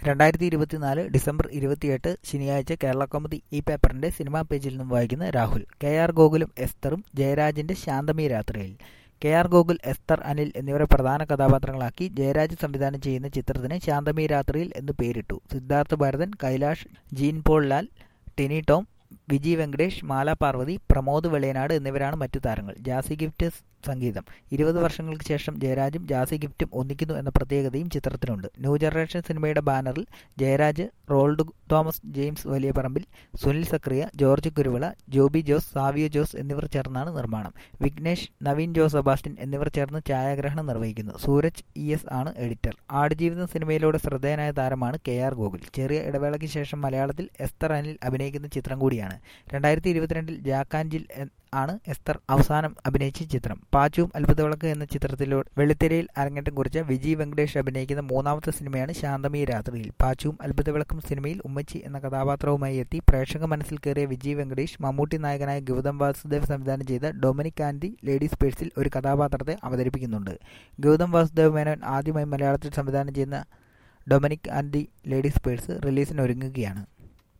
രണ്ടായിരത്തി ഇരുപത്തിനാല് ഡിസംബർ ഇരുപത്തിയെട്ട് ശനിയാഴ്ച കേരള കൗമുദി ഈ പേപ്പറിന്റെ സിനിമാ പേജിൽ നിന്നും വായിക്കുന്ന രാഹുൽ കെ ആർ ഗോകുലും എസ്തറും ജയരാജിന്റെ ശാന്തമി രാത്രിയിൽ K R Gokul Esther Anil എന്നിവരെ പ്രധാന കഥാപാത്രങ്ങളാക്കി ജയരാജ് സംവിധാനം ചെയ്യുന്ന ചിത്രത്തിന് ശാന്തമി രാത്രിയിൽ എന്ന് പേരിട്ടു Siddharth Bharathan Kailash Jean Paul Lal Tini Tom Viji Venkatesh Mala Parvathi Pramod Veliyanad എന്നിവരാണ് മറ്റു താരങ്ങൾ ജാസി ഗിഫ്റ്റ് സംഗീതം ഇരുപത് വർഷങ്ങൾക്ക് ശേഷം ജയരാജും ജാസി ഗിഫ്റ്റും ഒന്നിക്കുന്നു എന്ന പ്രത്യേകതയും ചിത്രത്തിനുണ്ട് ന്യൂ ജനറേഷൻ സിനിമയുടെ ബാനറിൽ ജയരാജ് റോൾഡ് Thomas James Valiyaparambil Sunil Zacharia George Kuruvila Joby Jose Savio Jose എന്നിവർ ചേർന്നാണ് നിർമ്മാണം വിഘ്നേഷ് നവീൻ ജോസ് സെബാസ്റ്റ്യൻ എന്നിവർ ചേർന്ന് ഛായാഗ്രഹണം നിർവഹിക്കുന്നു സൂരജ് ഇ എസ് ആണ് എഡിറ്റർ ആടുജീവിതം സിനിമയിലൂടെ ശ്രദ്ധേയനായ താരമാണ് കെ ആർ ഗോകുൽ ചെറിയ ഇടവേളയ്ക്ക് ശേഷം മലയാളത്തിൽ എസ്തർ അനിൽ അഭിനയിക്കുന്ന ചിത്രം കൂടിയാണ് രണ്ടായിരത്തി ഇരുപത്തിരണ്ടിൽ ജാക്കാൻജിൽ ആണ് എസ്തർ അവസാനം അഭിനയിച്ച ചിത്രം പാച്ചുവും അത്ഭുതവിളക്ക് എന്ന ചിത്രത്തിലൂടെ വെള്ളിത്തിരയിൽ അരങ്ങേറ്റം കുറിച്ച വിജി വെങ്കടേഷ് അഭിനയിക്കുന്ന മൂന്നാമത്തെ സിനിമയാണ് ശാന്തമി രാത്രിയിൽ പാച്ചുവും അത്ഭുതവിളക്കും സിനിമയിൽ ഉമ്മച്ചി എന്ന കഥാപാത്രവുമായി എത്തി പ്രേക്ഷക മനസ്സിൽ കയറിയ വിജി വെങ്കടേഷ് മമ്മൂട്ടി നായകനായ ഗൗതം വാസുദേവ് സംവിധാനം ചെയ്ത ഡൊമിനിക് ആൻഡി ലേഡീസ് പേഴ്സിൽ ഒരു കഥാപാത്രത്തെ അവതരിപ്പിക്കുന്നുണ്ട് ഗൗതം വാസുദേവ് മേനോൻ ആദ്യമായി മലയാളത്തിൽ സംവിധാനം ചെയ്യുന്ന ഡൊമിനിക് ആൻഡി ലേഡീസ് പേഴ്സ് റിലീസിന് ഒരുങ്ങുകയാണ്